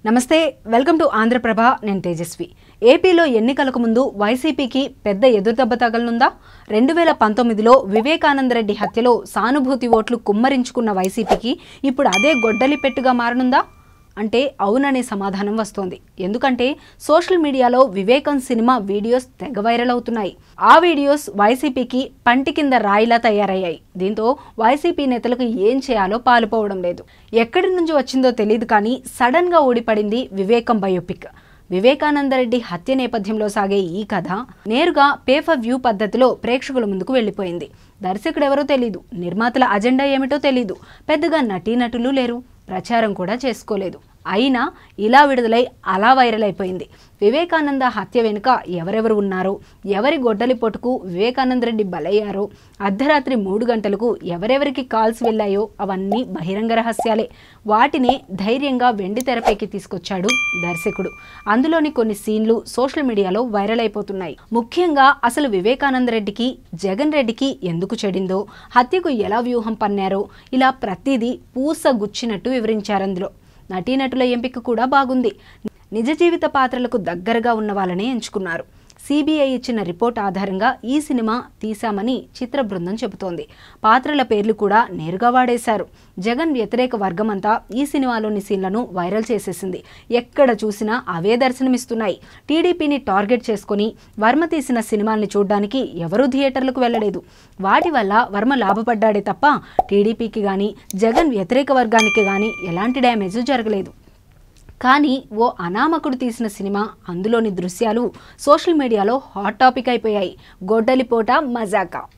నమస్తే welcome to Andhraprabha నేను తేజస్వి ఏపీలో ఎన్నికలకు ముందు వైసీపీకి పెద్ద ఎదురుదెబ్బ తగలనుందా రెండు వేల పంతొమ్మిదిలో వివేకానందరెడ్డి హత్యలో సానుభూతి ఓట్లు కుమ్మరించుకున్న వైసీపీకి ఇప్పుడు అదే గొడ్డలి పెట్టుగా మారనుందా అంటే అవుననే సమాధానం వస్తోంది ఎందుకంటే సోషల్ మీడియాలో వివేకం సినిమా వీడియోస్ తెగ వైరల్ అవుతున్నాయి ఆ వీడియోస్ వైసీపీకి పంటి కింద రాయిలా తయారయ్యాయి దీంతో వైసీపీ నేతలకు ఏం చేయాలో పాలుపోవడం లేదు ఎక్కడి నుంచి వచ్చిందో తెలియదు కానీ సడన్ గా ఊడిపడింది వివేకం బయోపిక్ వివేకానందరెడ్డి హత్య నేపథ్యంలో సాగే ఈ కథ నేరుగా పే ఫర్ వ్యూ పద్ధతిలో ప్రేక్షకుల ముందుకు వెళ్ళిపోయింది దర్శకుడు ఎవరో తెలీదు నిర్మాతల అజెండా ఏమిటో తెలీదు పెద్దగా నటీనటులు లేరు ప్రచారం కూడా చేసుకోలేదు అయినా ఇలా విడుదలై అలా వైరల్ అయిపోయింది వివేకానంద హత్య వెనుక ఎవరెవరు ఉన్నారో ఎవరి గొడ్డలి పొట్టుకు వివేకానంద రెడ్డి బలయ్యారో అర్ధరాత్రి మూడు గంటలకు ఎవరెవరికి కాల్స్ వెళ్ళాయో అవన్నీ బహిరంగ రహస్యాలే వాటిని ధైర్యంగా వెండి తెరపైకి తీసుకొచ్చాడు దర్శకుడు అందులోని కొన్ని సీన్లు సోషల్ మీడియాలో వైరల్ అయిపోతున్నాయి ముఖ్యంగా అసలు వివేకానంద రెడ్డికి జగన్ రెడ్డికి ఎందుకు చెడిందో హత్యకు ఎలా వ్యూహం పన్నారో ఇలా ప్రతిదీ పూస గుచ్చినట్టు వివరించారు అందులో నటీనటుల ఎంపిక కూడా బాగుంది నిజ జీవిత పాత్రలకు దగ్గరగా ఉన్న వాళ్ళనే ఎంచుకున్నారు సిబిఐ ఇచ్చిన రిపోర్ట్ ఆధారంగా ఈ సినిమా తీశామని చిత్ర బృందం చెబుతోంది పాత్రల పేర్లు కూడా నేరుగా వాడేశారు జగన్ వ్యతిరేక వర్గమంతా ఈ సినిమాలోని సీన్లను వైరల్ చేసేసింది ఎక్కడ చూసినా అవే దర్శనమిస్తున్నాయి టీడీపీని టార్గెట్ చేసుకొని వర్మ తీసిన సినిమాల్ని చూడడానికి ఎవరూ థియేటర్లకు వెళ్ళలేదు వాటి వల్ల వర్మ లాభపడ్డాడే తప్ప టీడీపీకి కానీ జగన్ వ్యతిరేక వర్గానికి కానీ ఎలాంటి డ్యామేజ్ జరగలేదు కానీ ఓ అనామకుడు తీసిన సినిమా అందులోని దృశ్యాలు సోషల్ మీడియాలో హాట్ టాపిక్ అయిపోయాయి గొడ్డలిపోట మజాకా